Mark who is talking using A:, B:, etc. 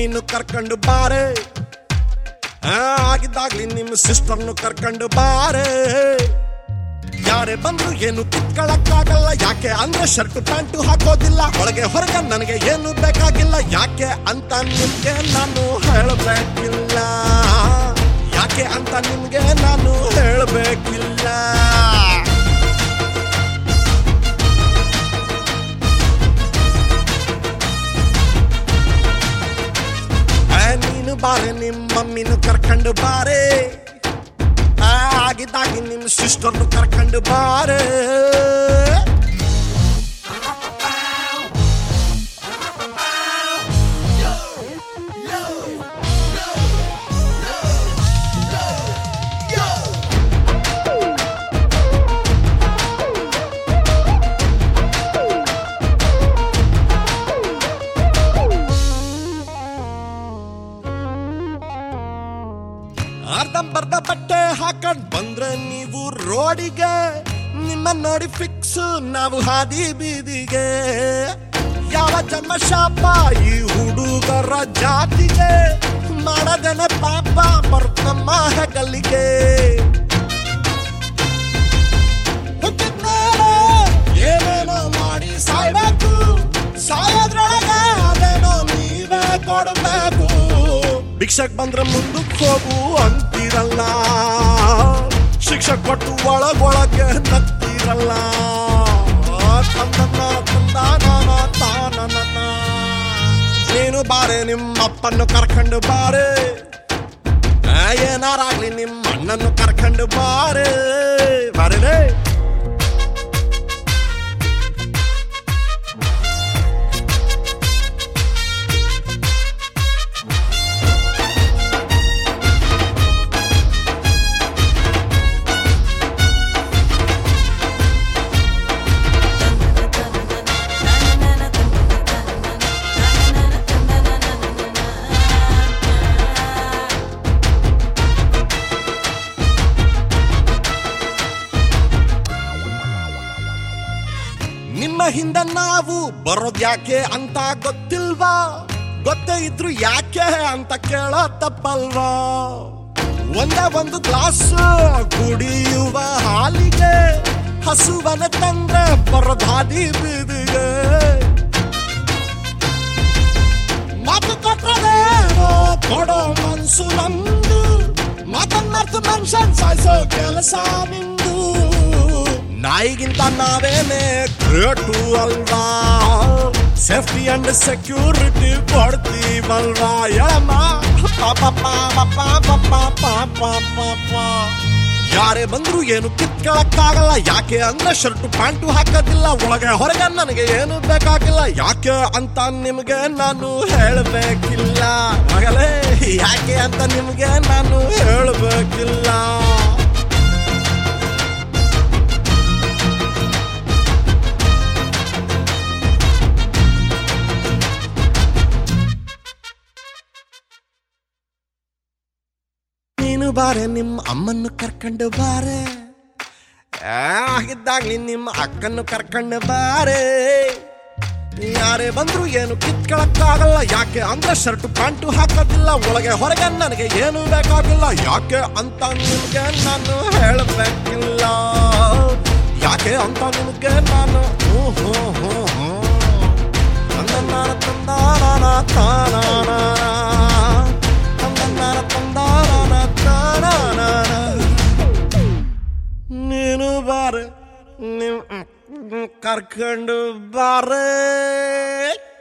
A: ಮಮ್ಮಿನೂ ಕರ್ಕೊಂಡು ಬಾರೆ ಆ, ಆಗಿದ್ದಾಗ್ಲಿ ನಿಮ್ಮ ಸಿಸ್ಟರ್ನು ಕರ್ಕೊಂಡು ಬಾರೆ ಯಾರೇ ಬಂದ್ರು ಏನು ಕಿತ್ಕೊಳಕ್ಕಾಗಲ್ಲ ಯಾಕೆ ಅಂದ್ರೆ ಶರ್ಟ್ ಪ್ಯಾಂಟು ಹಾಕೋದಿಲ್ಲ ಒಳಗೆ ಹೊರಗೆ ನನಗೆ ಏನು ಬೇಕಾಗಿಲ್ಲ ಯಾಕೆ ಅಂತ ನಿಮ್ಗೆ ನಾನು ಹೇಳಬೇಕಿಲ್ಲ ಯಾಕೆ ಅಂತ ನಿಮ್ಗೆ ನಾನು ಹೇಳಬೇಕಿಲ್ಲ ಆ, ನೀನು ಬಾರೆ ನಿಮ್ಮ ಮಮ್ಮಿನೂ ಕರ್ಕೊಂಡು ಬಾರೆ ಆ, ಆಗಿದ್ದಾಗಿ ನಿಮ್ಮ ಸಿಸ್ಟರ್ನು ಕರ್ಕೊಂಡು ಬಾರೆ ಅರ್ಧಂಬರ್ಧ ಬಟ್ಟೆ ಹಾಕೊಂಡ್ ಬಂದ್ರೆ ನೀವು ರೋಡಿಗೆ ನಿಮ್ಮ ನೋಡಿ ಫಿಕ್ಸ್ ನಾವು ಹಾದಿ ಬೀದಿಗೆ ಯಾವ ಜನ್ಮ ಶಾಪ ಈ ಹುಡುಗರ ಜಾತಿಗೆ ಮಾಡದೇನೆ ಪಾಪ ಬರ್ತಮ್ಮ ಹೆಗಲಿಗೆ ಹುಟ್ಟಿದ್ಮೇಲೆ ಏನೇನೋ ಮಾಡಿ ಸಾಯ್ಬೇಕು ಸಾಯೋದ್ರೊಳಗೆ ಅದೇನೋ ನೀವೇ ಕೊಡಬೇಕು ಭಿಕ್ಷಕ್ ಬಂದ್ರೆ ಮುಂದಕ್ಕೆ ಹೋಗು ಅಂತಿರಲ್ಲ ಶಿಕ್ಷೆ ಕೊಟ್ಟು ಒಳಗೊಳಗೆ ನಗ್ತಿರಲ್ಲ ತಂದನ್ನ ತಂದಾನ ತಾನನ್ನ ನೀನು ಬಾರೆ ನಿಮ್ಮ ಅಪ್ಪನ್ನು ಕರ್ಕೊಂಡು ಬಾರೆ ಆ, ಏನಾರಾಗ್ಲಿ ನಿಮ್ಮ ಅಣ್ಣನ್ನು ಕರ್ಕೊಂಡು ಬಾರೆ ಬಾರೆ ನಿಮ್ಮ ಹಿಂದೆ ನಾವು ಬರೋದ್ ಯಾಕೆ ಅಂತ ಗೊತ್ತಿಲ್ವಾ ಗೊತ್ತೇ ಇದ್ರು ಯಾಕೆ ಅಂತ ಕೇಳೋ ತಪ್ಪಲ್ವಾ ಒಂದೇ ಒಂದು ಗ್ಲಾಸ್ ಕುಡಿಯುವ ಹಾಲಿಗೆ ಹಸುವನ ತಂದ್ರೆ ಬರೋದ್ ಹಾದಿ ಬೀದಿಗೆ ಮಾತು ಕೊಟ್ರದೇನೋ ಕೊಡೋ ಮನ್ಸು ನಮ್ದು ಮಾತನ್ ಮರ್ತು ಮನುಷ್ಯನ್ ಸಾಯಿಸೋ ಕೆಲಸ ನಿಂದು ನಾಯಿಗಿಂತ ನಾವೇನೆ ಗ್ರೇಟು ಅಲ್ವಾ ಸೇಫ್ಟಿ ಅಂಡ್ ಸೆಕ್ಯೂರಿಟಿ ಕೊಡ್ತೀವಲ್ವಾ ಹೇಳಮ್ಮ ಪಾಪ ಪಾಪ ಪಾಪ ಪಾಪ ಪಾಪ ಪಾಪ ಯಾರೇ ಬಂದ್ರು ಏನು ಕಿತ್ಕೊಳಕ್ಕಾಗಲ್ಲ ಯಾಕೆ ಅಂದ್ರೆ ಶರ್ಟ್ ಪ್ಯಾಂಟು ಹಾಕೋದಿಲ್ಲ ಒಳಗೆ ಹೊರಗೆ ನನಗೆ ಏನು ಬೇಕಾಗಿಲ್ಲ ಯಾಕೆ ಅಂತ ನಿಮ್ಗೆ ನಾನು ಹೇಳಬೇಕಿಲ್ಲ ಮಗಳೇ ಯಾಕೆ ಅಂತ ನಿಮ್ಗೆ ನಾನು ಹೇಳಬೇಕಿಲ್ಲ ನೀನು ಬಾರೆ ನಿಮ್ಮ ಅಮ್ಮನ್ನು ಕರ್ಕೊಂಡು ಬಾರೆ ಆ, ಆಗಿದ್ದಾಗ್ಲಿ ನಿಮ್ಮ ಅಕ್ಕನ್ನು ಕರ್ಕೊಂಡು ಬಾರೆ ಯಾರೇ ಬಂದ್ರು ಏನು ಕಿತ್ಕೊಳಕ್ಕಾಗಲ್ಲ ಯಾಕೆ ಅಂದ್ರೆ ಶರ್ಟ್ ಪ್ಯಾಂಟು ಹಾಕೋದಿಲ್ಲ ಒಳಗೆ ಹೊರಗೆ ನನಗೆ ಏನು ಬೇಕಾಗಿಲ್ಲ ಯಾಕೆ ಅಂತ ನಿಮ್ಗೆ ನಾನು ಹೇಳಬೇಕಿಲ್ಲ ಯಾಕೆ ಅಂತ ನಿಮ್ಗೆ ನಾನು ಹ್ಞೂ ಹ್ಞೂ ಹ್ಞೂ ಹ್ಞೂ ತಂದನಾನ ತಂದಾನ ತಾನಾನ ತಂದನಾನ ತಂದಾನ ತಾನಾನ ನೀನು ಬಾರೆ ನಿಮ್ ಕರ್ಕೊಂಡು ಬಾರೆ